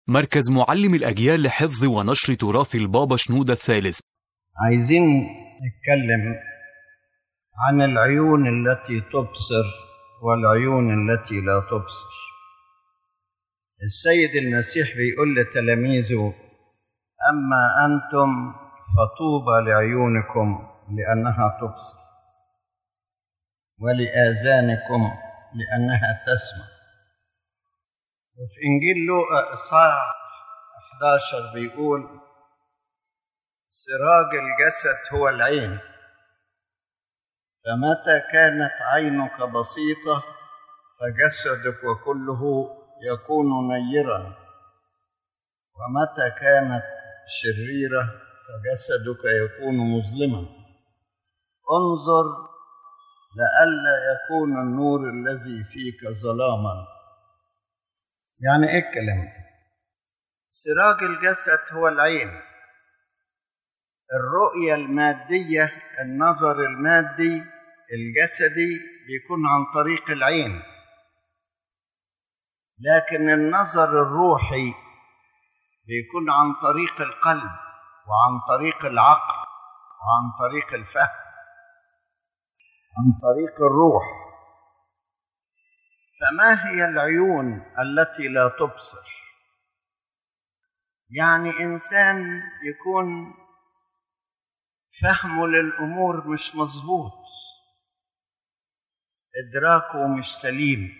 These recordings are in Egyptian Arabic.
مركز معلم الأجيال لحفظ ونشر تراث البابا شنودة الثالث عايزين نتكلم عن العيون التي تبصر والعيون التي لا تبصر السيد المسيح بيقول لتلاميذه اما انتم فطوبى لعيونكم لانها تبصر ولاذانكم لانها تسمع وفي انجيل لوقا اصحاح 11 بيقول سراج الجسد هو العين فمتى كانت عينك بسيطه فجسدك وكله يكون نيرا ومتى كانت شريره فجسدك يكون مظلما انظر لئلا يكون النور الذي فيك ظلاما يعني ايه الكلام ده سراج الجسد هو العين الرؤيه الماديه النظر المادي الجسدي بيكون عن طريق العين لكن النظر الروحي بيكون عن طريق القلب وعن طريق العقل وعن طريق الفهم عن طريق الروح فما هي العيون التي لا تبصر يعني انسان يكون فهمه للامور مش مظبوط ادراكه مش سليم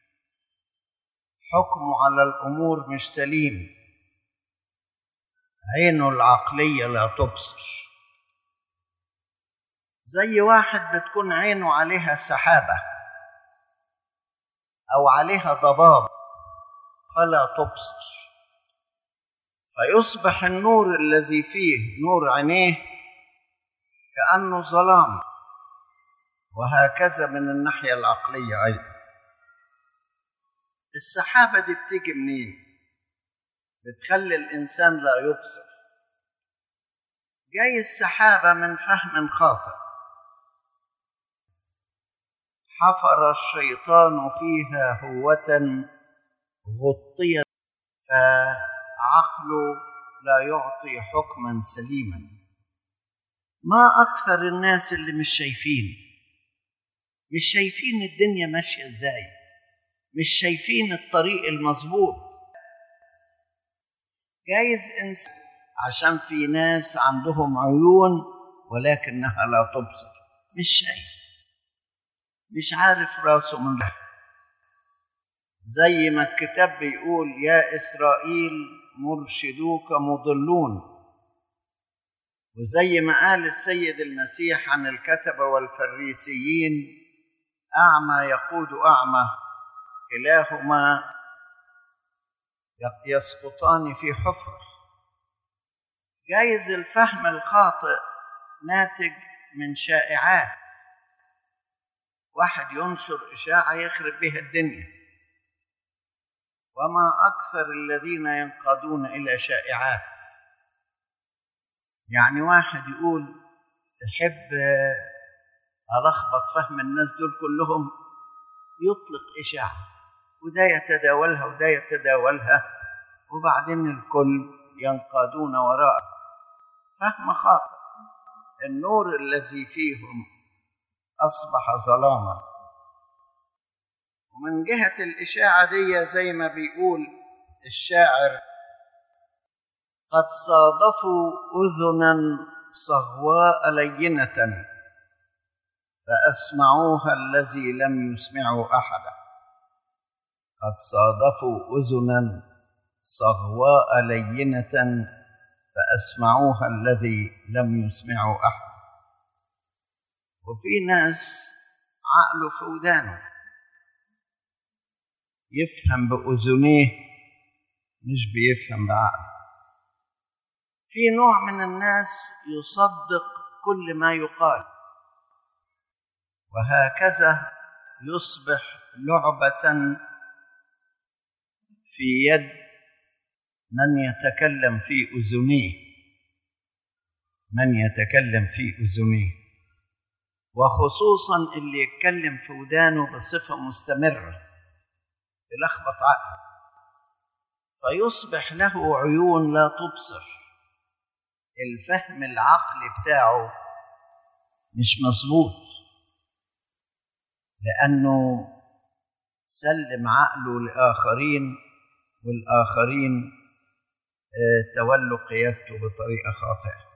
حكمه على الامور مش سليم عينه العقليه لا تبصر زي واحد بتكون عينه عليها سحابه او عليها ضباب فلا تبصر فيصبح النور الذي فيه نور عينيه كانه ظلام وهكذا من الناحيه العقليه ايضا السحابه دي بتيجي منين بتخلي الانسان لا يبصر جاي السحابه من فهم خاطئ حفر الشيطان فيها هوة غطيت فعقله لا يعطي حكما سليما ما أكثر الناس اللي مش شايفين مش شايفين الدنيا ماشية ازاي مش شايفين الطريق المظبوط جايز إنسان عشان في ناس عندهم عيون ولكنها لا تبصر مش شايف مش عارف راسه من راسه زي ما الكتاب بيقول يا إسرائيل مرشدوك مضلون وزي ما قال السيد المسيح عن الكتبة والفريسيين أعمى يقود أعمى كلاهما يسقطان في حفر جايز الفهم الخاطئ ناتج من شائعات واحد ينشر إشاعة يخرب بها الدنيا وما أكثر الذين ينقادون إلى شائعات يعني واحد يقول تحب ألخبط فهم الناس دول كلهم يطلق إشاعة وده يتداولها وده يتداولها وبعدين الكل ينقادون وراءه فهم خاطئ النور الذي فيهم أصبح ظلاما ومن جهة الإشاعة دي زي ما بيقول الشاعر قد صادفوا أذنا صهواء لينة فأسمعوها الذي لم يسمعه أحدا قد صادفوا أذنا صهواء لينة فأسمعوها الذي لم يسمعه أحد وفي ناس عقله في ودانه يفهم بأذنيه مش بيفهم بعقله في نوع من الناس يصدق كل ما يقال وهكذا يصبح لعبة في يد من يتكلم في أذنيه من يتكلم في أذنيه وخصوصا اللي يتكلم في ودانه بصفة مستمرة يلخبط عقله فيصبح له عيون لا تبصر الفهم العقلي بتاعه مش مظبوط لأنه سلم عقله لآخرين والآخرين تولوا قيادته بطريقة خاطئة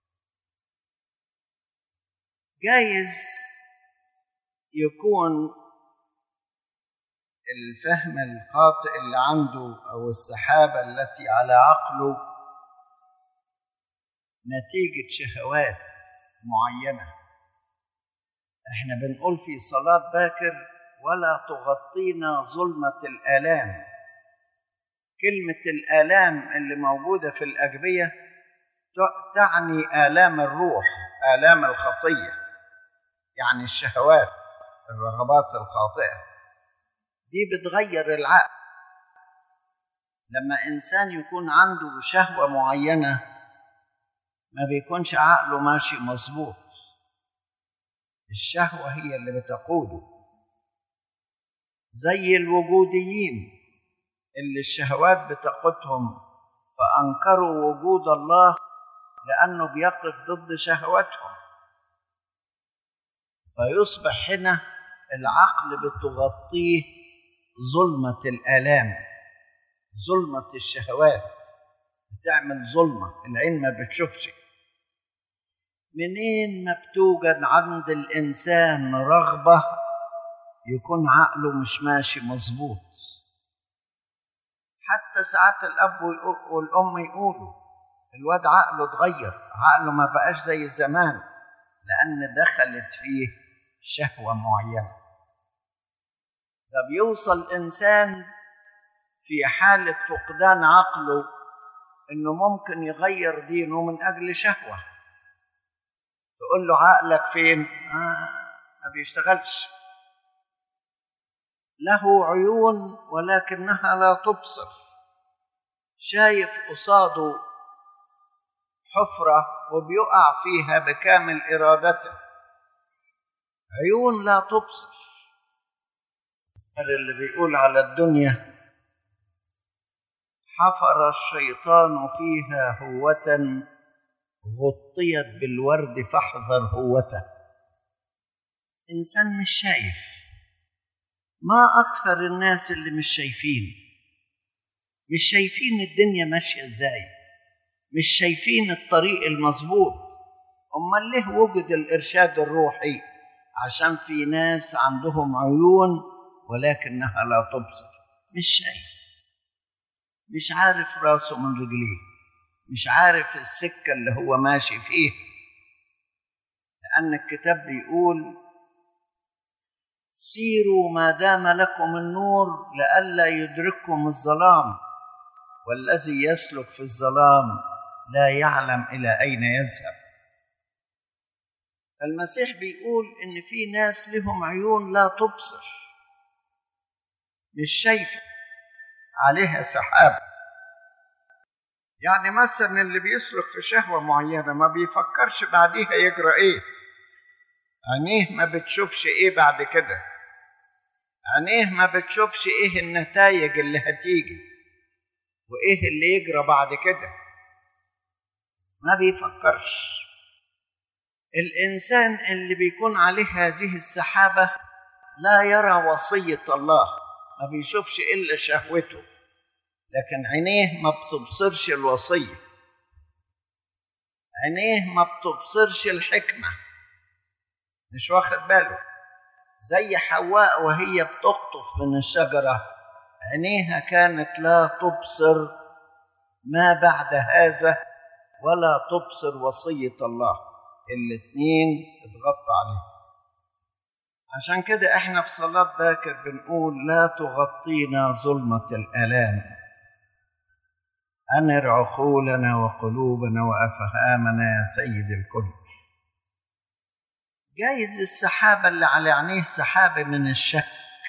جايز يكون الفهم الخاطئ اللي عنده أو السحابة التي على عقله نتيجة شهوات معينة احنا بنقول في صلاة باكر ولا تغطينا ظلمة الآلام كلمة الآلام اللي موجودة في الأجبية تعني آلام الروح آلام الخطية يعني الشهوات الرغبات الخاطئة دي بتغير العقل لما إنسان يكون عنده شهوة معينة ما بيكونش عقله ماشي مظبوط الشهوة هي اللي بتقوده زي الوجوديين اللي الشهوات بتقودهم فأنكروا وجود الله لأنه بيقف ضد شهواتهم فيصبح هنا العقل بتغطيه ظلمة الآلام ظلمة الشهوات بتعمل ظلمة العين ما بتشوفش منين ما بتوجد عند الإنسان رغبة يكون عقله مش ماشي مظبوط حتى ساعات الأب والأم يقولوا الواد عقله اتغير عقله ما بقاش زي زمان لأن دخلت فيه شهوة معينة ده بيوصل إنسان في حالة فقدان عقله إنه ممكن يغير دينه من أجل شهوة تقول له عقلك فين؟ آه ما بيشتغلش له عيون ولكنها لا تبصر شايف قصاده حفرة وبيقع فيها بكامل إرادته عيون لا تبصر اللي بيقول على الدنيا حفر الشيطان فيها هوة غطيت بالورد فاحذر هوته إنسان مش شايف ما أكثر الناس اللي مش شايفين مش شايفين الدنيا ماشية إزاي مش شايفين الطريق المظبوط أمال ليه وجد الإرشاد الروحي عشان في ناس عندهم عيون ولكنها لا تبصر مش شايف مش عارف راسه من رجليه مش عارف السكة اللي هو ماشي فيه لأن الكتاب بيقول سيروا ما دام لكم النور لئلا يدرككم الظلام والذي يسلك في الظلام لا يعلم إلى أين يذهب المسيح بيقول إن في ناس لهم عيون لا تبصر مش شايفة عليها سحاب يعني مثلا اللي بيسلك في شهوة معينة ما بيفكرش بعديها يجرى ايه عينيه ما بتشوفش ايه بعد كده عينيه ما بتشوفش ايه النتائج اللي هتيجي وايه اللي يجرى بعد كده ما بيفكرش الانسان اللي بيكون عليه هذه السحابه لا يرى وصيه الله ما بيشوفش الا شهوته لكن عينيه ما بتبصرش الوصيه عينيه ما بتبصرش الحكمه مش واخد باله زي حواء وهي بتقطف من الشجره عينيها كانت لا تبصر ما بعد هذا ولا تبصر وصيه الله الاثنين اتغطى عليه عشان كده احنا في صلاة باكر بنقول لا تغطينا ظلمة الآلام أنر عقولنا وقلوبنا وأفهامنا يا سيد الكل جايز السحابة اللي على عينيه سحابة من الشك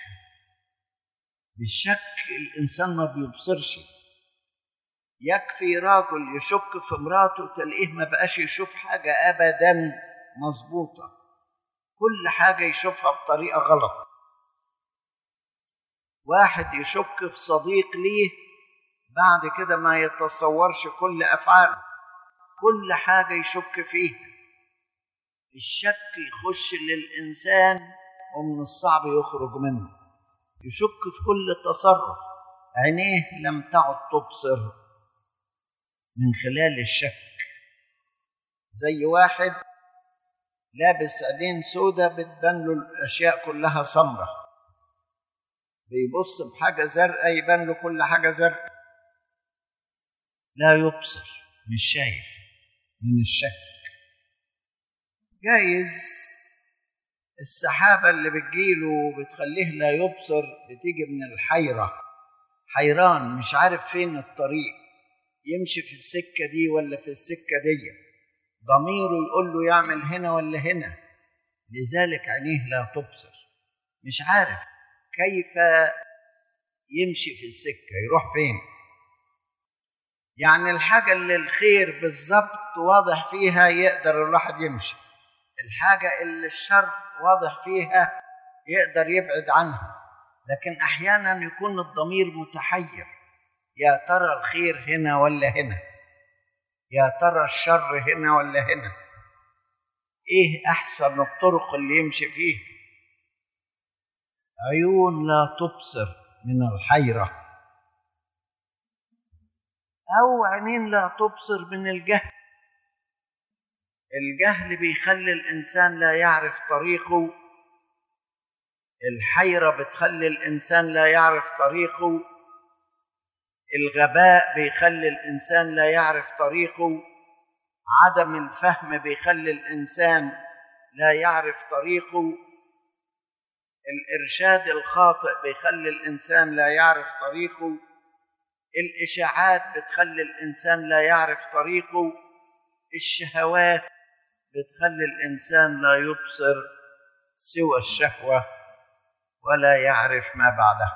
بالشك الإنسان ما بيبصرش يكفي راجل يشك في مراته تلاقيه ما بقاش يشوف حاجة أبدا مظبوطة كل حاجة يشوفها بطريقة غلط واحد يشك في صديق ليه بعد كده ما يتصورش كل أفعاله كل حاجة يشك فيها الشك يخش للإنسان ومن الصعب يخرج منه يشك في كل تصرف عينيه لم تعد تبصر من خلال الشك زي واحد لابس عينين سودة بتبان له الأشياء كلها سمرة بيبص بحاجة زرقاء يبان له كل حاجة زرقاء لا يبصر مش شايف من الشك جايز السحابة اللي بتجيله وبتخليه لا يبصر بتيجي من الحيرة حيران مش عارف فين الطريق يمشي في السكة دي ولا في السكة دي ضميره يقول له يعمل هنا ولا هنا لذلك عينيه لا تبصر مش عارف كيف يمشي في السكة يروح فين يعني الحاجة اللي الخير بالظبط واضح فيها يقدر الواحد يمشي الحاجة اللي الشر واضح فيها يقدر يبعد عنها لكن أحيانا يكون الضمير متحير يا ترى الخير هنا ولا هنا يا ترى الشر هنا ولا هنا ايه احسن الطرق اللي يمشي فيها عيون لا تبصر من الحيره او عينين لا تبصر من الجهل الجهل بيخلي الانسان لا يعرف طريقه الحيره بتخلي الانسان لا يعرف طريقه الغباء بيخلي الانسان لا يعرف طريقه عدم الفهم بيخلي الانسان لا يعرف طريقه الارشاد الخاطئ بيخلي الانسان لا يعرف طريقه الاشاعات بتخلي الانسان لا يعرف طريقه الشهوات بتخلي الانسان لا يبصر سوى الشهوه ولا يعرف ما بعدها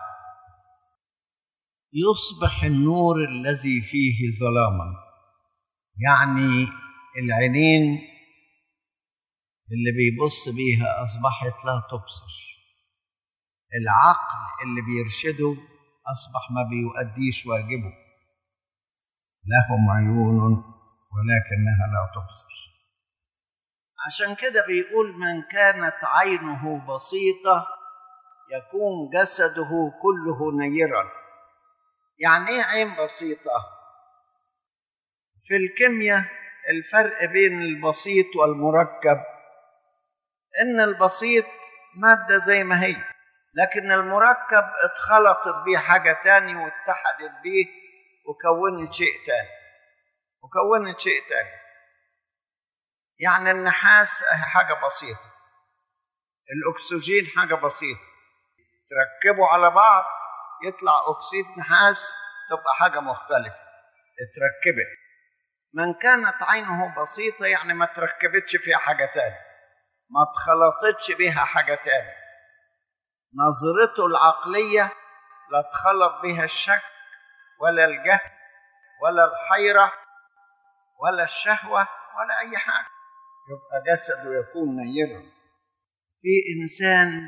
يصبح النور الذي فيه ظلاما يعني العينين اللي بيبص بيها اصبحت لا تبصر العقل اللي بيرشده اصبح ما بيؤديش واجبه لهم عيون ولكنها لا تبصر عشان كده بيقول من كانت عينه بسيطه يكون جسده كله نيرا يعني ايه عين بسيطه في الكيمياء الفرق بين البسيط والمركب ان البسيط ماده زي ما هي لكن المركب اتخلطت بيه حاجه تاني واتحدت بيه وكونت شيء تاني وكونت شيء تاني يعني النحاس حاجه بسيطه الاكسجين حاجه بسيطه تركبوا على بعض يطلع اكسيد نحاس تبقى حاجه مختلفه اتركبت من كانت عينه بسيطه يعني ما تركبتش فيها حاجه تاني ما اتخلطتش بيها حاجه تاني نظرته العقليه لا تخلط بها الشك ولا الجهل ولا الحيره ولا الشهوه ولا اي حاجه يبقى جسده يكون نيرا في انسان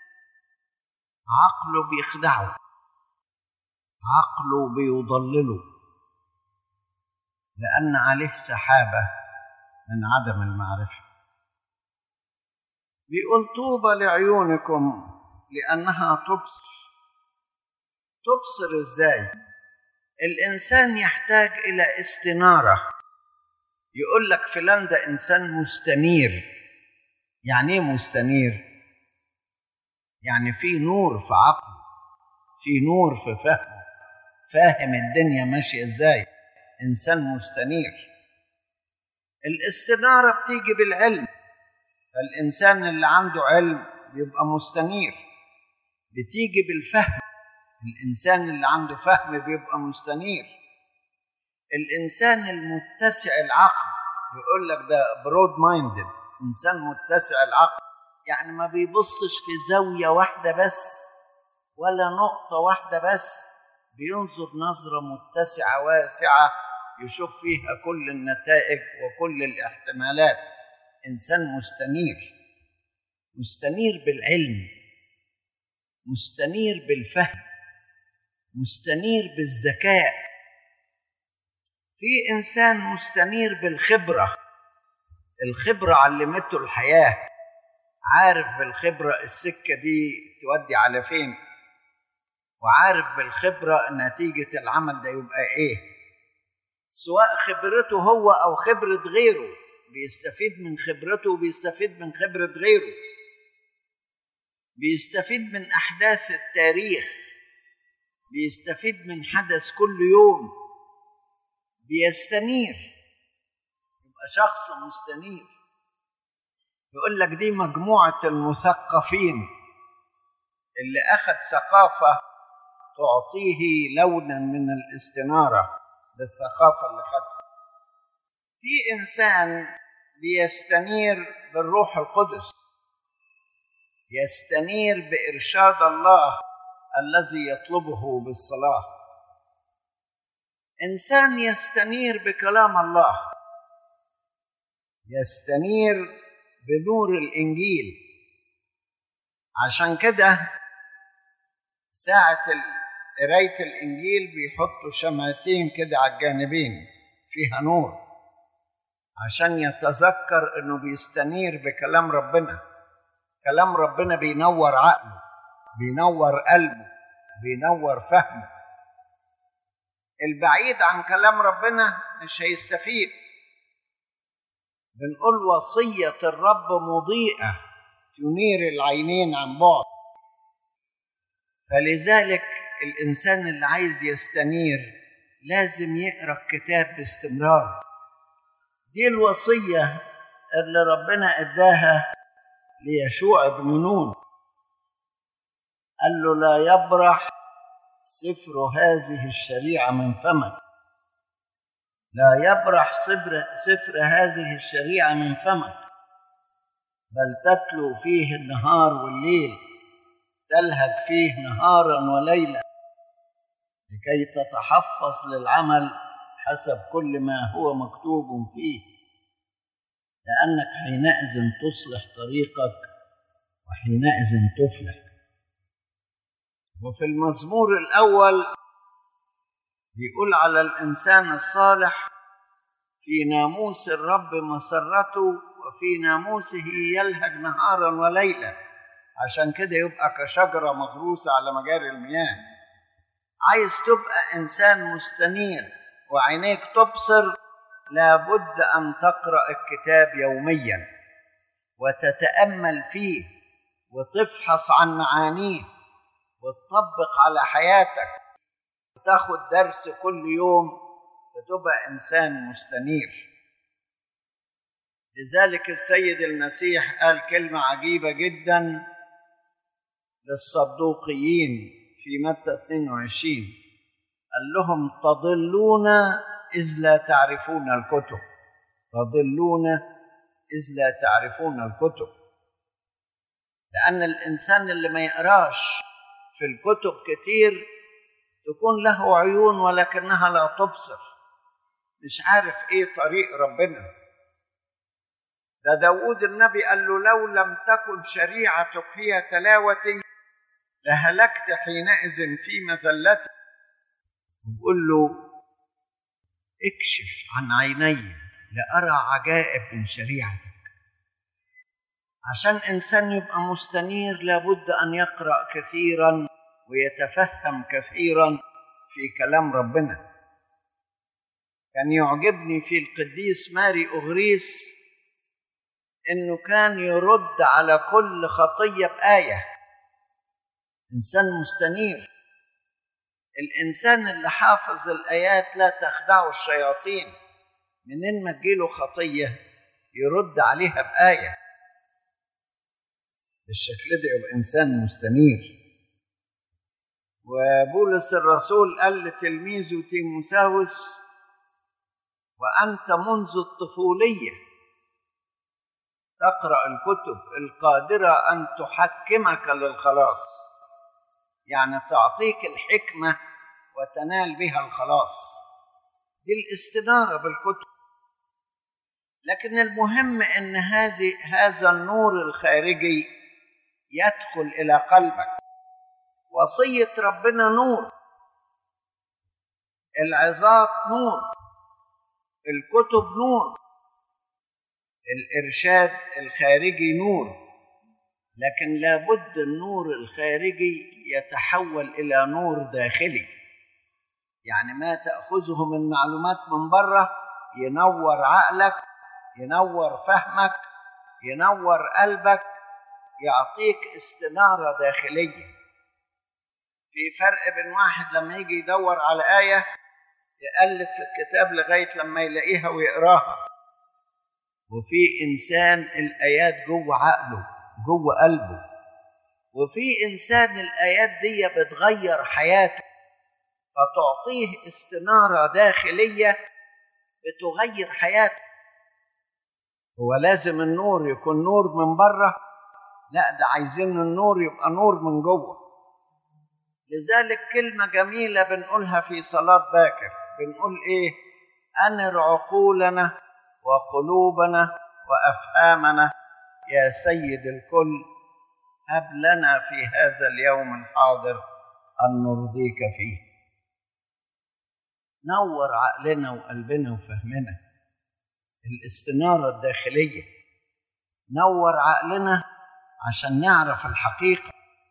عقله بيخدعه عقله بيضلله لأن عليه سحابة من عدم المعرفة بيقول طوبى لعيونكم لأنها تبصر تبصر إزاي؟ الإنسان يحتاج إلى استنارة يقول لك فلان ده إنسان مستنير يعني إيه مستنير؟ يعني في نور في عقله في نور في فهمه فاهم الدنيا ماشيه ازاي انسان مستنير الاستناره بتيجي بالعلم فالانسان اللي عنده علم بيبقى مستنير بتيجي بالفهم الانسان اللي عنده فهم بيبقى مستنير الانسان المتسع العقل يقول لك ده برود مايندد انسان متسع العقل يعني ما بيبصش في زاويه واحده بس ولا نقطه واحده بس بينظر نظرة متسعة واسعة يشوف فيها كل النتائج وكل الاحتمالات إنسان مستنير مستنير بالعلم مستنير بالفهم مستنير بالذكاء في انسان مستنير بالخبره الخبره علمته الحياه عارف بالخبره السكه دي تودي على فين وعارف بالخبره نتيجه العمل ده يبقى ايه سواء خبرته هو او خبره غيره بيستفيد من خبرته وبيستفيد من خبره غيره بيستفيد من احداث التاريخ بيستفيد من حدث كل يوم بيستنير يبقى شخص مستنير يقول لك دي مجموعة المثقفين اللي أخذ ثقافة تعطيه لونا من الاستنارة بالثقافة اللي خدها في إنسان بيستنير بالروح القدس يستنير بإرشاد الله الذي يطلبه بالصلاة إنسان يستنير بكلام الله يستنير بنور الإنجيل عشان كده ساعة قراية الإنجيل بيحطوا شمعتين كده على الجانبين فيها نور عشان يتذكر إنه بيستنير بكلام ربنا كلام ربنا بينور عقله بينور قلبه بينور فهمه البعيد عن كلام ربنا مش هيستفيد بنقول وصية الرب مضيئة تنير العينين عن بعد فلذلك الإنسان اللي عايز يستنير لازم يقرأ الكتاب باستمرار دي الوصية اللي ربنا إداها ليشوع بن نون قال له لا يبرح سفر هذه الشريعة من فمك لا يبرح سفر, سفر هذه الشريعة من فمك بل تتلو فيه النهار والليل تلهج فيه نهارا وليلا لكي تتحفظ للعمل حسب كل ما هو مكتوب فيه لأنك حينئذ تصلح طريقك وحينئذ تفلح وفي المزمور الأول بيقول على الإنسان الصالح في ناموس الرب مسرته وفي ناموسه يلهج نهارا وليلا عشان كده يبقى كشجرة مغروسة على مجاري المياه عايز تبقى إنسان مستنير وعينيك تبصر لابد أن تقرأ الكتاب يوميا وتتأمل فيه وتفحص عن معانيه وتطبق على حياتك وتاخد درس كل يوم فتبقى انسان مستنير لذلك السيد المسيح قال كلمه عجيبه جدا للصدوقيين في متى 22 قال لهم تضلون اذ لا تعرفون الكتب تضلون اذ لا تعرفون الكتب لان الانسان اللي ما يقراش في الكتب كتير تكون له عيون ولكنها لا تبصر مش عارف ايه طريق ربنا ده داود النبي قال له لو لم تكن شريعتك هي تلاوتي لهلكت حينئذ في مذلتي وقل له اكشف عن عيني لأرى عجائب من شريعتك عشان إنسان يبقى مستنير لابد أن يقرأ كثيرا ويتفهم كثيرا في كلام ربنا كان يعجبني في القديس ماري أغريس إنه كان يرد على كل خطية بآية إنسان مستنير الإنسان اللي حافظ الآيات لا تخدعه الشياطين منين ما تجيله خطية يرد عليها بآية بالشكل ده يبقى إنسان مستنير وبولس الرسول قال لتلميذه تيموساوس وأنت منذ الطفولية تقرأ الكتب القادرة أن تحكمك للخلاص يعني تعطيك الحكمة وتنال بها الخلاص دي الاستنارة بالكتب لكن المهم أن هذه هذا النور الخارجي يدخل إلى قلبك وصية ربنا نور العظات نور الكتب نور الإرشاد الخارجي نور لكن لابد النور الخارجي يتحول إلى نور داخلي يعني ما تأخذه من معلومات من بره ينور عقلك ينور فهمك ينور قلبك يعطيك استنارة داخلية في فرق بين واحد لما يجي يدور على آية يقلب في الكتاب لغاية لما يلاقيها ويقراها وفي إنسان الآيات جوه عقله جوه قلبه وفي إنسان الآيات دي بتغير حياته فتعطيه استنارة داخلية بتغير حياته هو لازم النور يكون نور من بره لا ده عايزين النور يبقى نور من جوه لذلك كلمة جميلة بنقولها في صلاة باكر بنقول إيه أنر عقولنا وقلوبنا وأفهامنا يا سيد الكل هب لنا في هذا اليوم الحاضر أن نرضيك فيه نور عقلنا وقلبنا وفهمنا الاستنارة الداخلية نور عقلنا عشان نعرف الحقيقة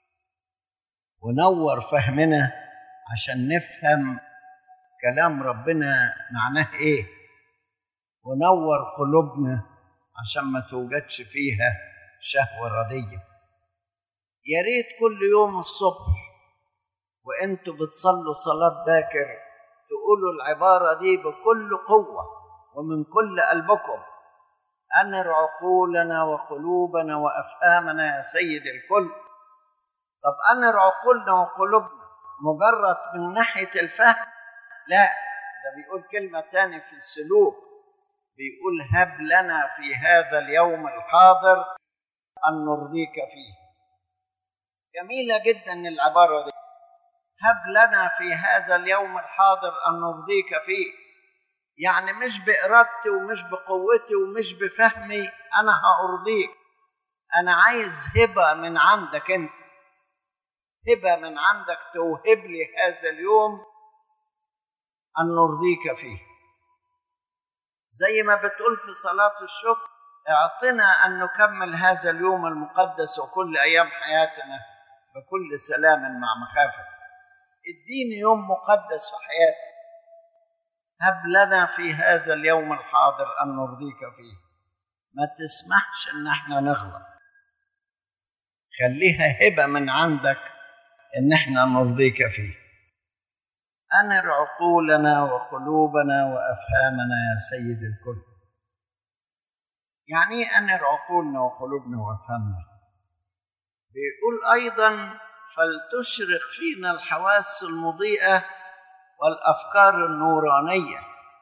ونور فهمنا عشان نفهم كلام ربنا معناه ايه ونور قلوبنا عشان ما توجدش فيها شهوة ردية يا ريت كل يوم الصبح وانتوا بتصلوا صلاة باكر تقولوا العبارة دي بكل قوة ومن كل قلبكم أنر عقولنا وقلوبنا وأفهامنا يا سيد الكل طب أنر عقولنا وقلوبنا مجرد من ناحية الفهم لا ده بيقول كلمة تاني في السلوك بيقول هب لنا في هذا اليوم الحاضر أن نرضيك فيه جميلة جدا العبارة دي هب لنا في هذا اليوم الحاضر أن نرضيك فيه يعني مش بإرادتي ومش بقوتي ومش بفهمي أنا هأرضيك أنا عايز هبة من عندك أنت هبة من عندك توهب لي هذا اليوم أن نرضيك فيه زي ما بتقول في صلاة الشكر اعطنا أن نكمل هذا اليوم المقدس وكل أيام حياتنا بكل سلام مع مخافة اديني يوم مقدس في حياتي هب لنا في هذا اليوم الحاضر أن نرضيك فيه ما تسمحش ان احنا نغلط خليها هبة من عندك ان احنا نرضيك فيه أنر عقولنا وقلوبنا وأفهامنا يا سيد الكل يعني ايه أنر عقولنا وقلوبنا وأفهامنا بيقول أيضا فلتشرق فينا الحواس المضيئة والأفكار النورانية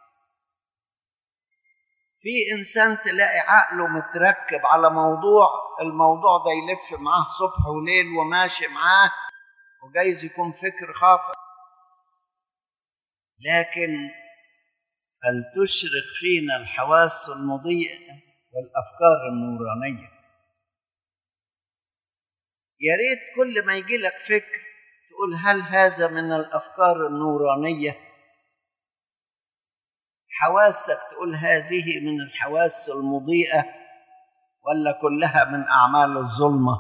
في إنسان تلاقي عقله متركب على موضوع الموضوع ده يلف معاه صبح وليل وماشي معاه وجايز يكون فكر خاطئ لكن فلتشرق فينا الحواس المضيئة والأفكار النورانية يا ريت كل ما يجي لك فكر تقول هل هذا من الافكار النورانيه حواسك تقول هذه من الحواس المضيئه ولا كلها من اعمال الظلمه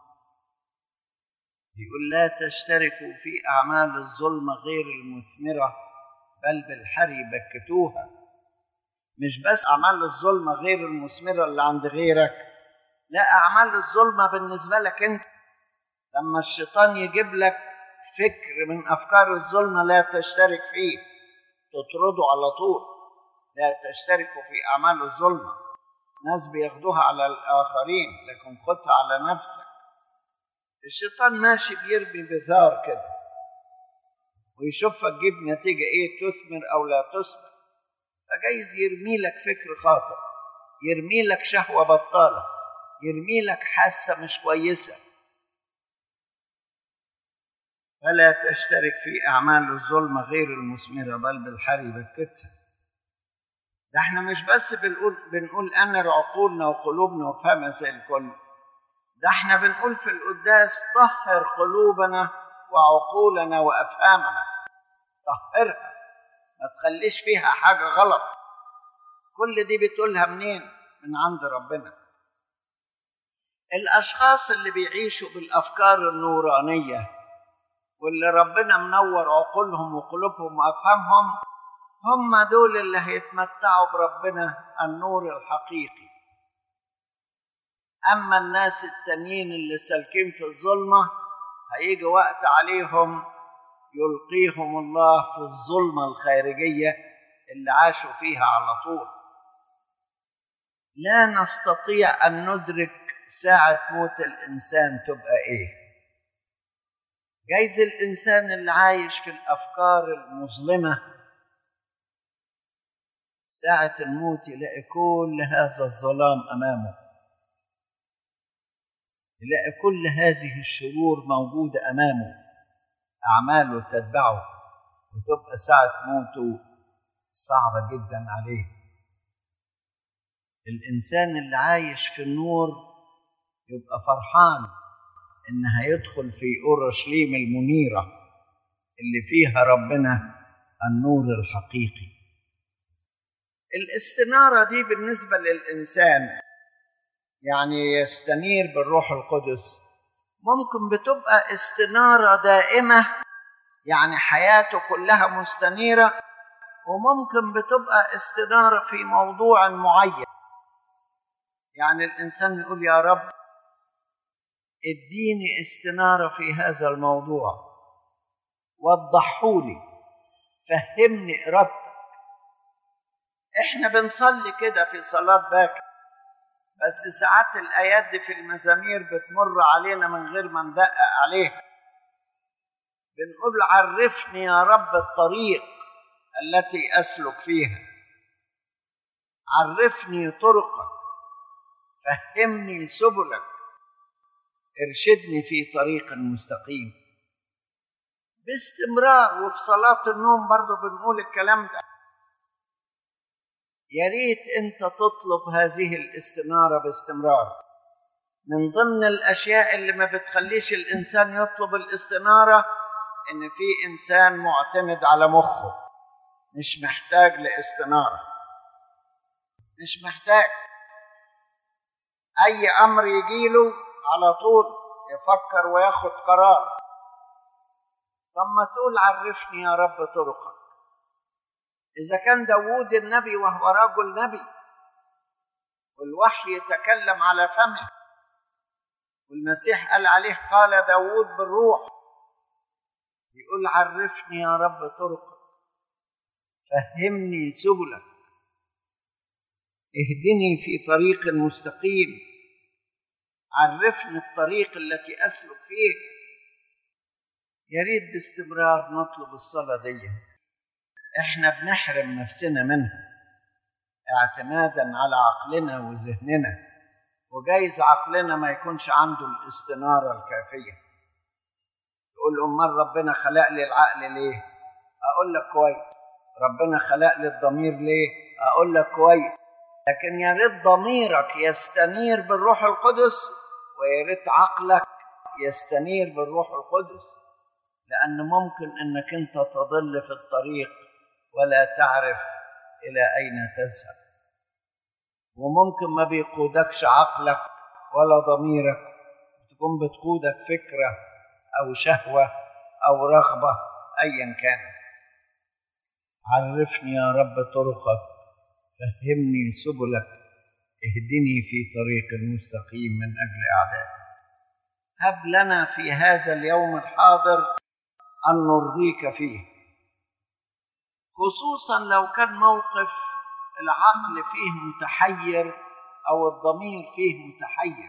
يقول لا تشتركوا في اعمال الظلمه غير المثمره بل بالحري بكتوها مش بس اعمال الظلمه غير المثمره اللي عند غيرك لا اعمال الظلمه بالنسبه لك انت لما الشيطان يجيب لك فكر من افكار الظلمه لا تشترك فيه تطرده على طول لا تشتركوا في اعمال الظلمه ناس بياخدوها على الاخرين لكن خدها على نفسك الشيطان ماشي بيرمي بثار كده ويشوفك تجيب نتيجة إيه تثمر أو لا تثمر فجايز يرمي لك فكر خاطئ يرمي لك شهوة بطالة يرمي لك حاسة مش كويسة فلا تشترك في أعمال الظلم غير المثمرة بل بالحري بالكتسة ده احنا مش بس بنقول بنقول أنر عقولنا وقلوبنا وفهمنا زي الكل ده احنا بنقول في القداس طهر قلوبنا وعقولنا وأفهامنا طهرها ما تخليش فيها حاجة غلط كل دي بتقولها منين من عند ربنا الاشخاص اللي بيعيشوا بالافكار النورانيه واللي ربنا منور عقولهم وقلوبهم وافهامهم هم دول اللي هيتمتعوا بربنا النور الحقيقي اما الناس التانيين اللي سالكين في الظلمه هيجي وقت عليهم يلقيهم الله في الظلمه الخارجيه اللي عاشوا فيها على طول لا نستطيع ان ندرك ساعه موت الانسان تبقى ايه جايز الانسان اللي عايش في الافكار المظلمه ساعه الموت يلاقي كل هذا الظلام امامه يلاقي كل هذه الشرور موجوده امامه اعماله تتبعه وتبقى ساعه موته صعبه جدا عليه الانسان اللي عايش في النور يبقى فرحان ان هيدخل في اورشليم المنيره اللي فيها ربنا النور الحقيقي الاستناره دي بالنسبه للانسان يعني يستنير بالروح القدس ممكن بتبقى استناره دائمه يعني حياته كلها مستنيره وممكن بتبقى استناره في موضوع معين يعني الانسان يقول يا رب اديني استناره في هذا الموضوع وضحولي فهمني ارادتك احنا بنصلي كده في صلاه باكر بس ساعات الايات دي في المزامير بتمر علينا من غير ما ندقق عليها بنقول عرفني يا رب الطريق التي اسلك فيها عرفني طرقك فهمني سبلك ارشدني في طريق مستقيم باستمرار وفي صلاة النوم برضو بنقول الكلام ده يا ريت انت تطلب هذه الاستنارة باستمرار من ضمن الاشياء اللي ما بتخليش الانسان يطلب الاستنارة ان في انسان معتمد على مخه مش محتاج لاستنارة مش محتاج اي امر يجيله على طول يفكر وياخد قرار طب ما تقول عرفني يا رب طرقك إذا كان داوود النبي وهو رجل نبي والوحي يتكلم على فمه والمسيح قال عليه قال داوود بالروح يقول عرفني يا رب طرقك فهمني سبلك اهدني في طريق مستقيم عرفني الطريق التي اسلك فيه يا ريت باستمرار نطلب الصلاه دي احنا بنحرم نفسنا منها اعتمادا على عقلنا وذهننا وجايز عقلنا ما يكونش عنده الاستناره الكافيه يقول امال ربنا خلق لي العقل ليه اقول لك كويس ربنا خلق لي الضمير ليه اقول لك كويس لكن يا ريت ضميرك يستنير بالروح القدس ويا ريت عقلك يستنير بالروح القدس لان ممكن انك انت تضل في الطريق ولا تعرف الى اين تذهب وممكن ما بيقودكش عقلك ولا ضميرك تكون بتقودك فكره او شهوه او رغبه ايا كانت عرفني يا رب طرقك فهمني سبلك اهدني في طريق المستقيم من اجل اعدائي هب لنا في هذا اليوم الحاضر ان نرضيك فيه خصوصا لو كان موقف العقل فيه متحير او الضمير فيه متحير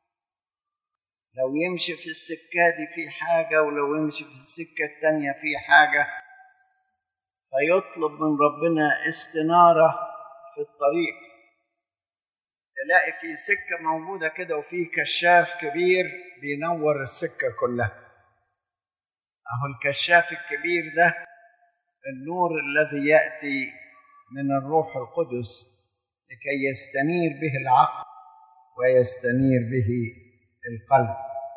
لو يمشي في السكة دي في حاجة ولو يمشي في السكة التانية في حاجة فيطلب من ربنا استنارة في الطريق تلاقي في سكة موجودة كده وفي كشاف كبير بينور السكة كلها أهو الكشاف الكبير ده النور الذي يأتي من الروح القدس لكي يستنير به العقل ويستنير به القلب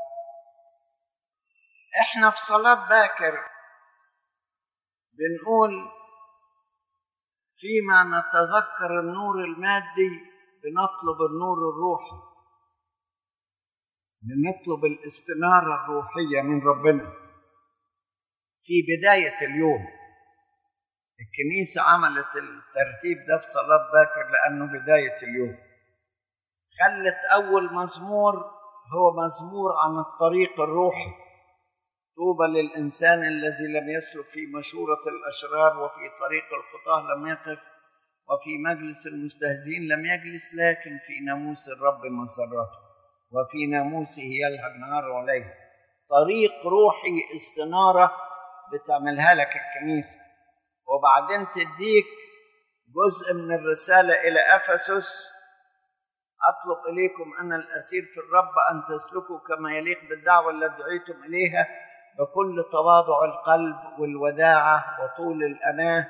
احنا في صلاة باكر بنقول فيما نتذكر النور المادي بنطلب النور الروحي بنطلب الاستنارة الروحية من ربنا في بداية اليوم الكنيسة عملت الترتيب ده في صلاة باكر لأنه بداية اليوم خلت أول مزمور هو مزمور عن الطريق الروحي طوبى للإنسان الذي لم يسلك في مشورة الأشرار وفي طريق الخطاة لم يقف وفي مجلس المستهزئين لم يجلس لكن في ناموس الرب مسرته وفي ناموسه يلهج نهار وليل طريق روحي استنارة بتعملها لك الكنيسة وبعدين تديك جزء من الرسالة إلى أفسس أطلب إليكم أنا الأسير في الرب أن تسلكوا كما يليق بالدعوة التي دعيتم إليها بكل تواضع القلب والوداعة وطول الأناة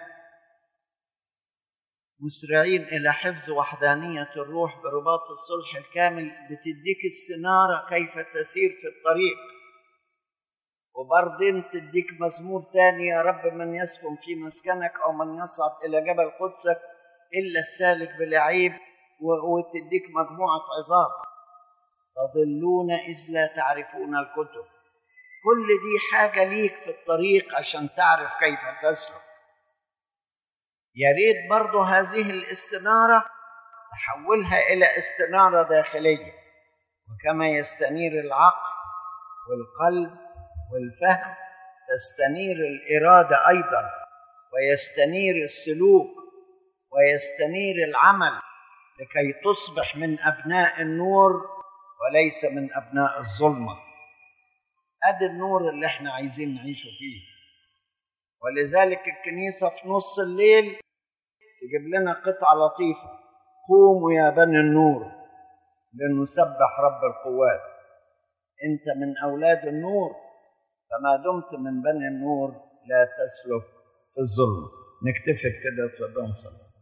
مسرعين إلى حفظ وحدانية الروح برباط الصلح الكامل بتديك استنارة كيف تسير في الطريق وبرضين تديك مزمور تاني يا رب من يسكن في مسكنك أو من يصعد إلى جبل قدسك إلا السالك بلعيب وتديك مجموعة عظات تضلون إذ لا تعرفون الكتب كل دي حاجة ليك في الطريق عشان تعرف كيف تسلك يا ريت برضه هذه الاستنارة تحولها إلى استنارة داخلية وكما يستنير العقل والقلب والفهم تستنير الإرادة أيضا ويستنير السلوك ويستنير العمل لكي تصبح من أبناء النور وليس من أبناء الظلمة أدي النور اللي احنا عايزين نعيشه فيه ولذلك الكنيسة في نص الليل تجيب لنا قطعة لطيفة قوموا يا بني النور لنسبح رب القوات انت من أولاد النور فما دمت من بني النور لا تسلك في الظلم نكتفي كده في صلاه